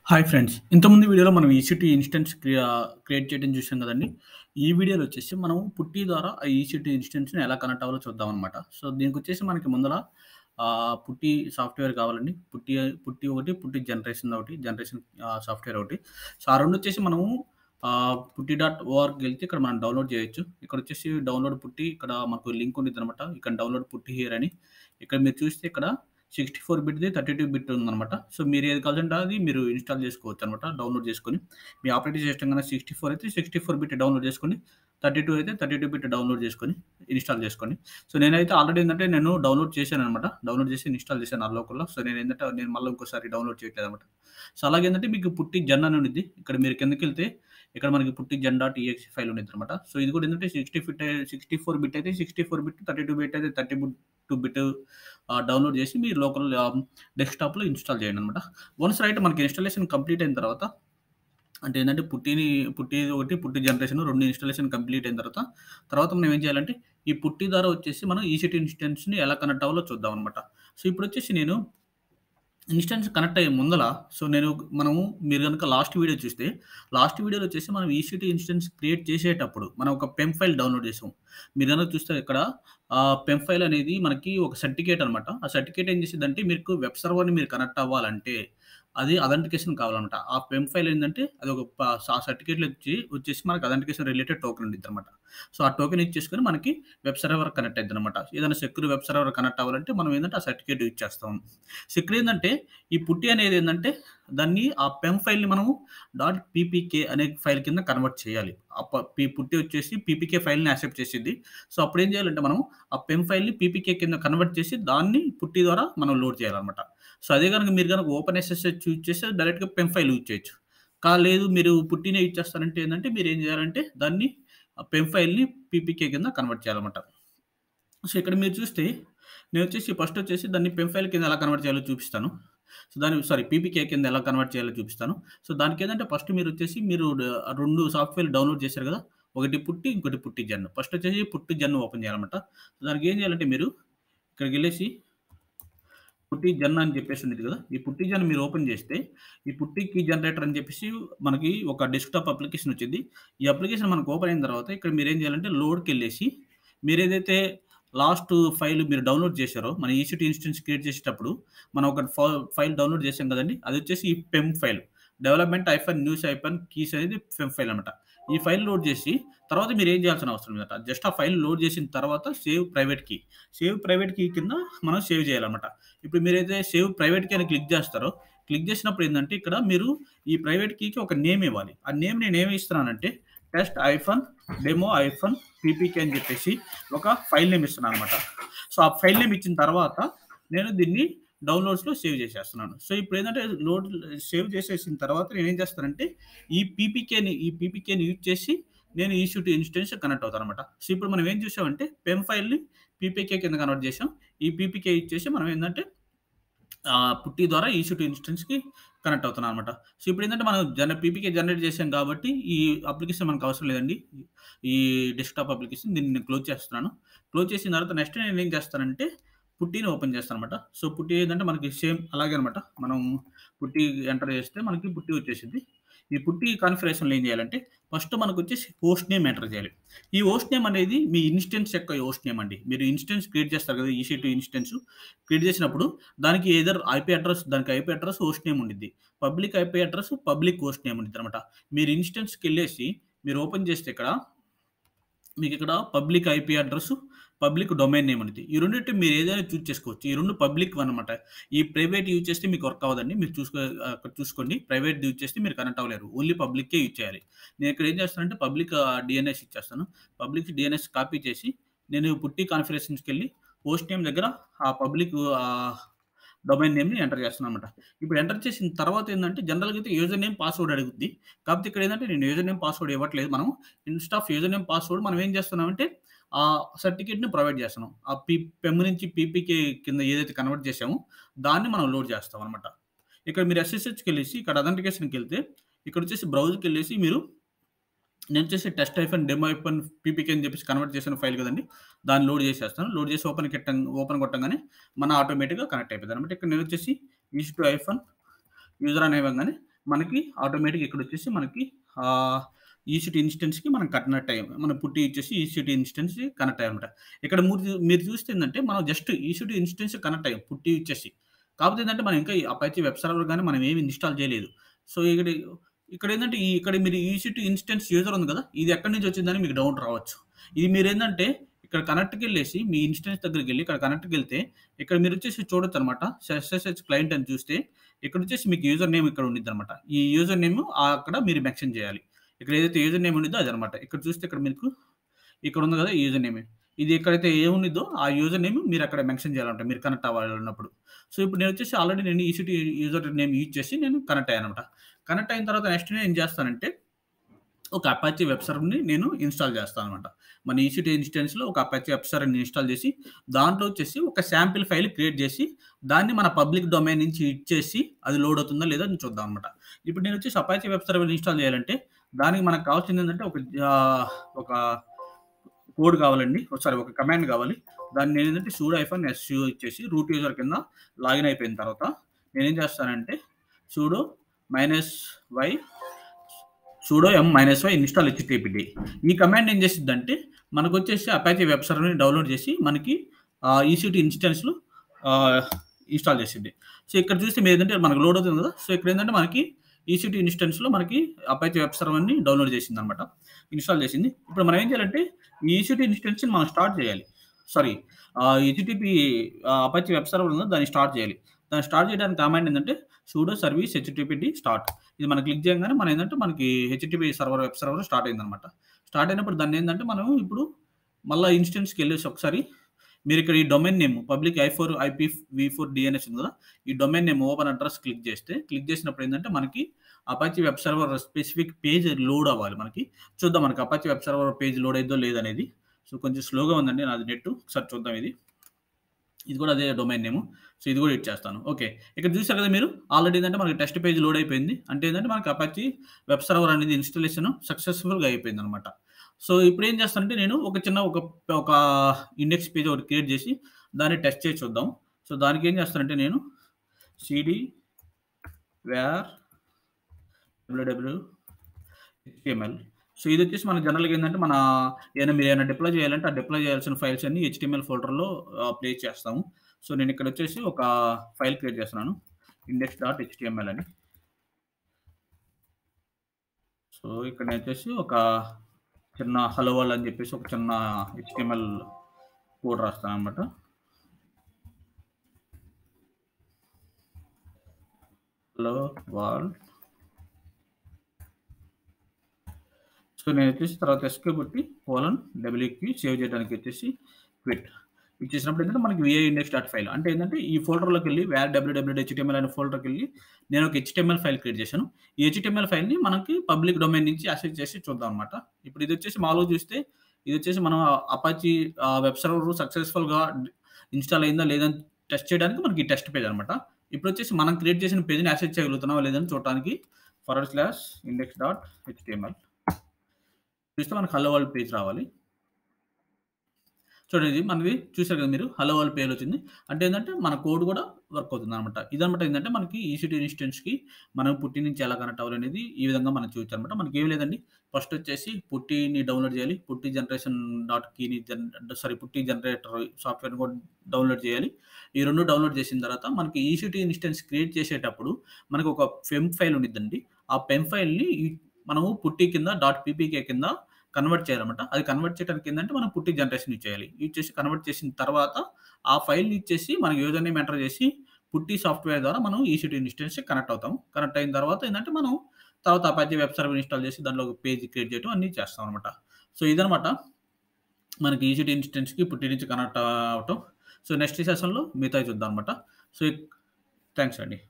Hi friends. ఇంతకుముందు వీడియోలో మనం ఈసీటీ ఇన్‌స్టెన్స్ క్రియా క్రియేట్ చేయడం చూసాం గదండీ! ఈ వీడియోలో వచ్చేసి మనం పుట్టి ద్వారా ఆ ఈసీటీ ఇన్‌స్టెన్స్‌ని ఎలా కనెక్ట్ అవ్వాలో చూద్దామనమాట. సో, దీనికొచ్చేసి మనకి ముందల ఆహ్, పుట్టి సాఫ్ట్‌వేర్ కావాలండి. పుట్టి పుట్టి ఒకటి, పుట్టి జనరేషన్ ఒకటి, జనరేషన్ ఆహ్, సాఫ్ట్‌వేర్ ఒకటి. సో, ఆ రెండొచ్చేసి మనము ఆహ్, పుట్టి డాట్ ఓఆర్గ్‌కెళ్తే ఇక్కడ మనం డౌన్‌లోడ్ చేయొచ్చు. ఇక్కడొచ్చేసి డౌన్‌లోడ్ పుట్టి ఇక్కడ మనకు లింక్ ఉండిద్దనమాట. ఇక్కడ డౌన్‌లోడ్ పుట్టి హియర్ అని. ఇక్కడ మీరు చూస్తే ఇక్కడ 64 బిట్‌ది, 32 బిట్ ఉందనమాట. సో, మీరు ఏది కావాలంటే అది మీరు ఇన్‌స్టాల్ చేసుకోవచ్చనమాట. డౌన్‌లోడ్ చేసుకొని. మీ ఆపరేటింగ్ సిస్టమ్ గనక 64 అయితే 64 బిట్ డౌన్‌లోడ్ చేసుకోండి. 32 అయితే 32 బిట్ డౌన్‌లోడ్ చేసుకొని ఇన్‌స్టాల్ చేసుకోండి. సో, నేనైతే ఆల్రెడీ ఏందంటే నేను డౌన్‌లోడ్ చేశాననమాట. డౌన్‌లోడ్ చేసి ఇన్‌స్టాల్ చేశాను ఆ లోకల్‌లో. సో, నేనేందంటే నేను మళ్ళా ఇంకోసారి డౌన్‌లోడ్ చేయట్లేదనమాట. సో, అలాగేందంటే మీకు పుట్టి జెన్ అని ఉండిద్ది. ఇక్కడ మీరు కిందకెళ్తే ఇక్కడ మనకి PuTTYgen dot EXE file ఉండిద్దనమాట. సో, ఇది కూడా ఏందంటే 60 ఫిట్ 64 బిట్ అయితే 64 బిట్, 32 బిట్ అయితే 32 బిట్ ఆహ్, డౌన్‌లోడ్ చేసి మీ లోకల్ ఆహ్, డెస్క్‌టాప్‌లో ఇన్‌స్టాల్ చేయండనమాట. వన్స్ రైట్ మనకి ఇన్‌స్టాలేషన్ కంప్లీట్ అయిన తర్వాత అంటే ఏందంటే పుట్టిని పుట్టి ఒకటి, పుట్టి జనరేషన్ 2 ఇన్‌స్టాలేషన్ కంప్లీట్ అయిన తర్వాత, తర్వాత మనం ఏం చేయాలంటే ఈ పుట్టి ద్వారా వచ్చేసి మనం ఈసీటీ ఇన్‌స్టెన్స్‌ని ఎలా కనెక్ట్ అవ్వాలో చూద్దామనమాట. సో, ఇప్పుడొచ్చేసి నేను ఇన్‌స్టెన్స్ కనెక్ట్ అయ్యే ముందల సో, నేను మనము మీరు గనుక లాస్ట్ వీడియో చూస్తే, లాస్ట్ వీడియోలో వచ్చేసి మనం ఈసీటీ ఇన్‌స్టెన్స్ క్రియేట్ చేసేటప్పుడు మనం ఒక పెమ్ ఫైల్ డౌన్‌లోడ్ చేసాం. మీరు గనక చూస్తే ఇక్కడ ఆహ్, పెమ్ ఫైల్ అనేది మనకి ఒక సర్టిఫికేట్ అనమాట. ఆ సర్టిఫికేట్ ఏం చేసిద్దంటే మీకు వెబ్ సర్వర్‌ని మీరు కనెక్ట్ అవ్వాలంటే అది అథెంటికేషన్ కావాలనమాట. ఆ పెమ్ ఫైల్ ఏందంటే అదొక ప ఆ సర్టిఫికేట్‌లో వచ్చి వచ్చేసి మనకు అథెంటికేషన్ రిలేటెడ్ టోకెన్ ఉండిద్దనమాట. సో, ఆ టోకెన్ ఇచ్చేసుకొని మనకి వెబ్ సర్వర్ కనెక్ట్ అయిద్దనమాట. ఏదైనా సెక్యూర్ వెబ్ సర్వర్ కనెక్ట్ అవ్వాలంటే మనం ఏందంటే ఆ సర్టిఫికేట్ యూజ్ చేస్తాం. సో, ఇక్కడేందంటే ఈ పుట్టి అనేది ఏందంటే దాన్ని ఆ పెమ్ ఫైల్‌ని మనము డాట్ పీపీకే అనే ఫైల్ కింద కన్వర్ట్ చేయాలి. ఆ ప పి పుట్టి వచ్చేసి పీపీకే ఫైల్‌ని యాక్సెప్ట్ చేసిద్ది. సో, అప్పుడేం చేయాలంటే మనం ఆ పెమ్ ఫైల్‌ని పీపీకే కింద కన్వర్ట్ చేసి దాన్ని పుట్టి ద్వారా మనం లోడ్ చేయాలనమాట. సో, అదే గనుక మీరు గనుక ఓపెన్ ఎస్ఎస్హెచ్ యూజ్ చేస్తే డైరెక్ట్‌గా పెమ్ ఫైల్ యూజ్ చేయొచ్చు. కా లేదు మీరు పుట్టినే యూజ్ చేస్తారంటే ఏందంటే మీరేం చేయాలంటే దాన్ని ఆ పెమ్ ఫైల్‌ని పీపీకే కింద కన్వర్ట్ చేయాలనమాట. సో, ఇక్కడ మీరు చూస్తే నేనొచ్చేసి ఫస్ట్ వచ్చేసి దాన్ని పెమ్ ఫైల్ కింద ఎలా కన్వర్ట్ చేయాలో చూపిస్తాను. సో, దాన్ని సారీ పీపీకే కింద ఎలా కన్వర్ట్ చేయాలో చూపిస్తాను. సో, దానికేందంటే ఫస్ట్ మీరొచ్చేసి మీరు డ 2 సాఫ్ట్‌వేర్‌లు డౌన్‌లోడ్ చేశారు కదా! ఒకటి పుట్టి, ఇంకోటి పుట్టి జెన్. ఫస్ట్ వచ్చేసి పుట్టి జెన్ ఓపెన్ చేయాలనమాట. దానికి ఏం చేయాలంటే మీరు ఇక్కడికెళ్ళేసి పుట్టి జెన్ అని చెప్పేసి ఉండిద్ది కదా! ఈ పుట్టి జెన్ మీరు ఓపెన్ చేస్తే ఈ పుట్టి కీ జనరేటర్ అని చెప్పేసి మనకి ఒక డెస్క్‌టాప్ అప్లికేషన్ వచ్చిద్ది. ఈ అప్లికేషన్ మనకు ఓపెన్ అయిన తర్వాత ఇక్కడ మీరేం చేయాలంటే లోడ్‌కెళ్ళేసి మీరేదైతే లాస్ట్ ఫైల్ మీరు డౌన్‌లోడ్ చేశారో మన ఈసీటీ ఇన్‌స్టెన్స్ క్రియేట్ చేసేటప్పుడు మనం ఒక ఫ ఫైల్ డౌన్‌లోడ్ చేసాం కదండీ! అదొచ్చేసి ఈ PEM file. Development hyphen news hyphen keys అనేది పెమ్ ఫైల్ అనమాట. ఈ ఫైల్ లోడ్ చేసి తర్వాత మీరు ఏం చేయాల్సిన అవసరం లేదట. జస్ట్ ఆ ఫైల్ లోడ్ చేసిన తర్వాత save private key. Save private key కింద మనం సేవ్ చేయాలనమాట. ఇప్పుడు మీరైతే సేవ్ ప్రైవేట్ కీ అని క్లిక్ చేస్తారో క్లిక్ చేసినప్పుడు ఏందంటే ఇక్కడ మీరు ఈ ప్రైవేట్ కీకి ఒక నేమ్ ఇవ్వాలి. ఆ నేమ్ నేనేమి ఇస్తున్నానంటే test hyphen demo hyphen PPK అని చెప్పేసి ఒక ఫైల్ నేమ్ ఇస్తున్నాననమాట. సో, ఆ ఫైల్ నేమ్ ఇచ్చిన తర్వాత నేను దీన్ని డౌన్‌లోడ్స్‌లో సేవ్ చేసేస్తున్నాను. సో, ఇప్పుడేందంటే లోడ్ సేవ్ చేసేసిన తర్వాత నేనేం చేస్తానంటే ఈ పీపీకేని ఈ పీపీకేని యూజ్ చేసి నేను ఈసీటీ ఇన్‌స్టెన్స్ కనెక్ట్ అవుతాననమాట. సో, ఇప్పుడు మనం ఏం చూసామంటే పెమ్ ఫైల్‌ని పీపీకే కింద కన్వర్ట్ చేసాం. ఈ పీపీకే యూజ్ చేసి మనం ఏందంటే ఆహ్, పుట్టి ద్వారా ఈసీటీ ఇన్‌స్టెన్స్‌కి కనెక్ట్ అవుతున్నాననమాట. సో, ఇప్పుడేందంటే మనం జన పీపీకే జనరేట్ చేసాం కాబట్టి ఈ అప్లికేషన్ మనకు అవసరం లేదండి. ఈ డెస్క్‌టాప్ అప్లికేషన్ దీన్ని నేను క్లోజ్ చేస్తున్నాను. క్లోజ్ చేసిన తర్వాత నెక్స్ట్ నేనేం చేస్తానంటే పుట్టిని ఓపెన్ చేస్తాననమాట. సో, పుట్టి ఏందంటే మనకి సేమ్ అలాగే అనమాట. మనం పుట్టి ఎంటర్ చేస్తే మనకి పుట్టి వచ్చేసిద్ది. ఈ పుట్టి కాన్ఫిగరేషన్‌లో ఏం చేయాలంటే ఫస్ట్ మనకొచ్చేసి హోస్ట్ నేమ్ ఎంటర్ చేయాలి. ఈ హోస్ట్ నేమ్ అనేది మీ ఇన్‌స్టెన్స్ యొక్క హోస్ట్ నేమ్ అండి. మీరు ఇన్‌స్టెన్స్ క్రియేట్ చేస్తారు కదా! ఈసీటీ ఇన్‌స్టెన్స్ క్రియేట్ చేసినప్పుడు దానికి ఎయిదర్ ఐపీ అడ్రెస్ దానికి ఐపీ అడ్రెస్ హోస్ట్ నేమ్ ఉండిద్ది. Public IP address public host name ఉండిద్దనమాట. మీరు ఇన్‌స్టెన్స్‌కెళ్ళేసి మీరు ఓపెన్ చేస్తే ఇక్కడ మీకిక్కడ public IP address, public domain name ఉండిద్ది. ఈ రెండిట్లో మీరు ఏదైనా చూజ్ చేసుకోవచ్చు. ఈ 2 పబ్లిక్‌వనమాట. ఈ ప్రైవేట్ యూజ్ చేస్తే మీకు వర్క్ అవ్వదండి. మీరు చూసుకో ఆహ్, అక్కడ చూసుకోండి. ప్రైవేట్‌ది యూజ్ చేస్తే మీరు కనెక్ట్ అవ్వలేరు. ఓన్లీ పబ్లిక్కే యూజ్ చేయాలి. నేను ఇక్కడ ఏం చేస్తానంటే పబ్లిక్ ఆహ్, డీఎన్ఎస్ ఇచ్చేస్తాను. పబ్లిక్ డీఎన్ఎస్ కాపీ చేసి నేను పుట్టి కాన్ఫిగరేషన్స్‌కెళ్ళి హోస్ట్ నేమ్ దగ్గర ఆ పబ్లిక్ ఆహ్, డొమైన్ నేమ్‌ని ఎంటర్ చేస్తున్నాననమాట. ఇప్పుడు ఎంటర్ చేసిన తర్వాత ఏందంటే జనరల్‌గా అయితే యూజర్ నేమ్, పాస్వర్డ్ అడుగుద్ది. కాకపోతే ఇక్కడ ఏందంటే నేను యూజర్ నేమ్, పాస్వర్డ్ ఇవ్వట్లేదు. మనం instead of user name, password మనం ఏం చేస్తున్నామంటే ఆ సర్టిఫికేట్‌ని ప్రొవైడ్ చేస్తున్నాం. ఆ పి పెమ్ నుంచి పీపీకే కింద ఏదైతే కన్వర్ట్ చేసామో దాన్ని మనం లోడ్ చేస్తాం అనమాట. ఇక్కడ మీరు ఎస్ఎస్హెచ్‌కెళ్ళేసి ఇక్కడ అథెంటికేషన్‌కెళ్తే ఇక్కడొచ్చేసి బ్రౌజ్‌కెళ్ళేసి మీరు నేనొచ్చేసి test hyphen demo hyphen PPK అని చెప్పేసి కన్వర్ట్ చేసిన ఫైల్ కదండీ! దాన్ని లోడ్ చేసేస్తాను. లోడ్ చేసి ఓపెన్ కిట్టం ఓపెన్ కొట్టంగానే మన ఆటోమేటిక్‌గా కనెక్ట్ అయిపోద్దనమాట. ఇక్కడ నేనొచ్చేసి ఈస్2 హైఫన్ యూజర్ అని ఇవ్వంగానే మనకి ఆటోమేటిక్‌గా ఇక్కడొచ్చేసి మనకి ఆహ్, ఈసీటీ ఇన్‌స్టెన్స్‌కి మనం కనెక్ట్ అయ్యాం. మన పుట్టి ఇచ్చేసి ఈసీటీ ఇన్‌స్టెన్స్‌కి కనెక్ట్ అయ్యామన్నమాట. ఇక్కడ మూరు మీరు చూస్తే ఏందంటే మనం జస్ట్ ఈసీటీ ఇన్‌స్టెన్స్ కనెక్ట్ అయ్యాం పుట్టి ఇచ్చేసి. కాకపోతే ఏందంటే మనం ఇంకా అపాచీ వెబ్ సర్వర్ గాని మనం ఏమి ఇన్‌స్టాల్ చేయలేదు. సో ఇక్కడ ఇక్కడేందంటే ఈ ఇక్కడ మీరు ఈసీటీ ఇన్‌స్టెన్స్ యూజర్ ఉంది కదా! ఇది ఎక్కడి నుంచి వచ్చిందని మీకు డౌట్ రావచ్చు. ఇది మీరేందంటే ఇక్కడ కనెక్ట్‌కెళ్ళేసి మీ ఇన్‌స్టెన్స్ దగ్గరికెళ్ళి ఇక్కడ కనెక్ట్‌కెళ్తే ఇక్కడ మీరొచ్చేసి చూడొచ్చనమాట. ఎస్ఎస్హెచ్ క్లయింట్ అని చూస్తే ఇక్కడొచ్చేసి మీకు యూజర్ నేమ్ ఇక్కడ ఉండిద్దనమాట. ఈ యూజర్ నేమ్ అక్కడ మీరు మెన్షన్ చేయాలి. ఇక్కడ ఏదైతే యూజర్ నేమ్ ఉండిద్దో అదనమాట. ఇక్కడ చూస్తే ఇక్కడ మీకు ఇక్కడ ఉంది కదా! User name. ఇది ఎక్కడైతే ఏముండిద్దో ఆ యూజర్ నేమ్ మీరు అక్కడ మెన్షన్ చేయాలంట మీరు కనెక్ట్ అవ్వాలన్నప్పుడు. సో ఇప్పుడు నేనొచ్చేసి ఆల్రెడీ నేను ఈసీటీ యూజర్ నేమ్ యూజ్ చేసి నేను కనెక్ట్ అయ్యాననమాట. కనెక్ట్ అయిన తర్వాత నెక్స్ట్ నేనేం చేస్తానంటే ఒక అపాచీ వెబ్ సర్వర్‌ని నేను ఇన్‌స్టాల్ చేస్తాననమాట. మన ఈసీటీ ఇన్‌స్టెన్స్‌లో ఒక అపాచీ వెబ్ సర్వర్‌ని ఇన్‌స్టాల్ చేసి దాంట్లో వచ్చేసి ఒక శాంపిల్ ఫైల్ క్రియేట్ చేసి దాన్ని మన పబ్లిక్ డొమైన్ నుంచి ఇచ్చేసి అది లోడ్ అవుతుందా లేదా అని చూద్దాం అనమాట. ఇప్పుడు నేనొచ్చేసి అపాచీ వెబ్ సర్వర్‌ని ఇన్‌స్టాల్ చేయాలంటే దానికి మనకు కావాల్సిందేంటంటే ఒక ఆహ్, ఒక కోడ్ కావాలండి. సారీ ఒక కమాండ్ కావాలి. దాన్ని నేనేంటంటే సుడో హైఫన్ ఎస్‌యు ఇచ్చేసి రూట్ యూజర్ కింద లాగిన్ అయిపోయిన తర్వాత నేనేం చేస్తానంటే sudo minus Y sudo M minus Y install HTTP. ఈ కమాండ్ ఏం చేసిద్దంటే మనకొచ్చేసి అపాచీ వెబ్ సర్వర్‌ని డౌన్‌లోడ్ చేసి మనకి ఆహ్, ఈసీటీ ఇన్‌స్టెన్స్‌లో ఆహ్, ఇన్‌స్టాల్ చేసిద్ది. సో ఇక్కడ చూస్తే మీరేంటంటే మనకు లోడ్ అవుతుంది కదా! సో ఇక్కడేంటంటే మనకి ఈసీటీ ఇన్‌స్టెన్స్‌లో మనకి అపాచీ వెబ్ సర్వర్‌ని డౌన్‌లోడ్ చేసిందనమాట. ఇన్‌స్టాల్ చేసింది. ఇప్పుడు మనం ఏం చేయాలంటే ఈ ఈసీటీ ఇన్‌స్టెన్స్‌ని మనం స్టార్ట్ చేయాలి. సారీ ఆహ్, హెచ్‌టిటిపి ఆహ్, అపాచీ వెబ్ సర్వర్ ఉందో దాన్ని స్టార్ట్ చేయాలి. దాన్ని స్టార్ట్ చేయడానికి కమాండ్ ఏందంటే సుడో సర్వీస్ హెచ్‌టిటిపి స్టార్ట్. ఇది మనం క్లిక్ చేయంగానే మనం ఏందంటే మనకి HTTP server web server start అయిందనమాట. స్టార్ట్ అయినప్పుడు దాన్ని ఏందంటే మనం ఇప్పుడు మళ్ళా ఇన్‌స్టెన్స్‌కెళ్ళేసి ఒకసారి మీరిక్కడ ఈ డొమైన్ నేమ్ పబ్లిక్ ఐ4 ఐపీ వి4 డీఎన్ఎస్ ఉంది కదా! ఈ domain name open address click చేస్తే క్లిక్ చేసినప్పుడు ఏందంటే మనకి Apache web server specific page load అవ్వాలి మనకి. చూద్దాం మనకి Apache web server page load అయిద్దో లేదనేది. సో కొంచెం స్లోగా ఉందండి నాది నెట్టు. ఒకసారి చూద్దాం ఇది. ఇది కూడా అదే డొమైన్ నేమ్. సో ఇది కూడా ఇచ్చేస్తాను. ఓకే. ఇక్కడ చూసారు కదా మీరు ఆల్రెడీ ఏందంటే మనకి టెస్ట్ పేజ్ లోడ్ అయిపోయింది. అంటే ఏందంటే మనకి అపాచీ వెబ్ సర్వర్ అనేది ఇన్‌స్టాలేషన్ సక్సెస్‌ఫుల్‌గా అయిపోయిందనమాట. సో ఇప్పుడేం చేస్తానంటే నేను ఒక చిన్న ఒక ఒక ఇండెక్స్ పేజ్ ఒకటి క్రియేట్ చేసి దాన్ని టెస్ట్ చేసి చూద్దాం. సో దానికి ఏం చేస్తానంటే నేను CD var WWW HTML so ఇదొచ్చేసి మన జనరల్‌గా ఏందంటే మన ఏమైనా మీరేమైనా డిప్లాయ్ చేయాలంటే ఆ డిప్లాయ్ చేయాల్సిన ఫైల్స్ అన్నీ హెచ్‌టీఎంఎల్ ఫోల్డర్‌లో ఆహ్, ప్లేస్ చేస్తాము. సో నేను ఇక్కడొచ్చేసి ఒక ఫైల్ క్రియేట్ చేస్తున్నాను. ఇండెక్స్ డాట్ హెచ్‌టీఎంఎల్ అని. సో ఇక్కడ నేనొచ్చేసి ఒక చిన్న హలో వరల్డ్ అని చెప్పేసి ఒక చిన్న హెచ్‌టీఎంఎల్ కోడ్ రాస్తాననమాట. Hello world. సో నేనొచ్చేసి తర్వాత ఎస్కేప్ కొట్టి కోలన్ డబ్ల్యూక్యూ సేవ్ చేయడానికి వచ్చేసి క్విట్. ఇచ్చేసినప్పుడు ఏంటంటే మనకి విఐ ఇండెక్స్ డాట్ ఫైల్. అంటే ఏందంటే ఈ ఫోల్డర్‌లోకెళ్ళి వేర్ డబ్ల్యూడబ్ల్యూ హెచ్‌టీఎంఎల్ అనే ఫోల్డర్‌కెళ్ళి నేను ఒక హెచ్‌టీఎంఎల్ ఫైల్ క్రియేట్ చేశాను. ఈ హెచ్‌టీఎంఎల్ ఫైల్‌ని మనకి పబ్లిక్ డొమైన్ నుంచి యాక్సెస్ చేసి చూద్దాం అనమాట. ఇప్పుడు ఇదొచ్చేసి మామూలుగా చూస్తే ఇదొచ్చేసి మనం అపాచీ ఆహ్, వెబ్ సర్వర్ సక్సెస్‌ఫుల్‌గా ఇన్‌స్టాల్ అయిందా లేదా అని టెస్ట్ చేయడానికి మనకి ఈ టెస్ట్ పేజ్ అనమాట. ఇప్పుడొచ్చేసి మనం క్రియేట్ చేసిన పేజ్‌ని యాక్సెస్ చేయగలుగుతున్నామా లేదా అని చూడటానికి forward slash index dot HTML చూస్తే మనకు హలో వరల్డ్ పేజ్ రావాలి. చూడండి ఇది మనది చూసారు కదా మీరు హలో వరల్డ్ పేజ్ వచ్చింది. అంటే ఏందంటే మన కోడ్ కూడా వర్క్ అవుతుందనమాట. ఇదనమాట ఏందంటే మనకి ఈసీటీ ఇన్‌స్టెన్స్‌కి మనం పుట్టి నుంచి ఎలా కనెక్ట్ అవ్వాలనేది ఈ విధంగా మనం చూయొచ్చనమాట. మనకేమి లేదండి. ఫస్ట్ వచ్చేసి పుట్టిని డౌన్‌లోడ్ చేయాలి. పుట్టి జనరేషన్ డాట్ కీని జన్ సారీ పుట్టి జనరేటర్ సాఫ్ట్‌వేర్‌ని కూడా డౌన్‌లోడ్ చేయాలి. ఈ 2 డౌన్‌లోడ్ చేసిన తర్వాత మనకి ఈసీటీ ఇన్‌స్టెన్స్ క్రియేట్ చేసేటప్పుడు మనకు ఒక ఫెమ్ ఫైల్ ఉండిద్దండి. ఆ పెమ్ ఫైల్‌ని ఈ మనము పుట్టి కింద డాట్ పీపీకే కింద కన్వర్ట్ చేయాలన్నమాట. అది కన్వర్ట్ చేయడానికి ఏందంటే మనం పుట్టి జనరేషన్ యూజ్ చేయాలి. యూజ్ చేసి కన్వర్ట్ చేసిన తర్వాత ఆ ఫైల్‌ని ఇచ్చేసి మన యూజర్ నేమ్ ఎంటర్ చేసి పుట్టి సాఫ్ట్‌వేర్ ద్వారా మనం ఈసీటీ ఇన్‌స్టెన్స్‌కి కనెక్ట్ అవుతాం. కనెక్ట్ అయిన తర్వాత ఏందంటే మనం తర్వాత అపాచీ వెబ్ సర్వర్ ఇన్‌స్టాల్ చేసి దాంట్లో ఒక పేజ్ క్రియేట్ చేయడం అన్నీ చేస్తాం అనమాట. సో ఇదనమాట మనకి ఈసీటీ ఇన్‌స్టెన్స్‌కి పుట్టి నుంచి కనెక్ట్ అవ్వటం. సో నెక్స్ట్ సెషన్‌లో మిగతావి చూద్దాం అనమాట. సో థాంక్స్ అండి.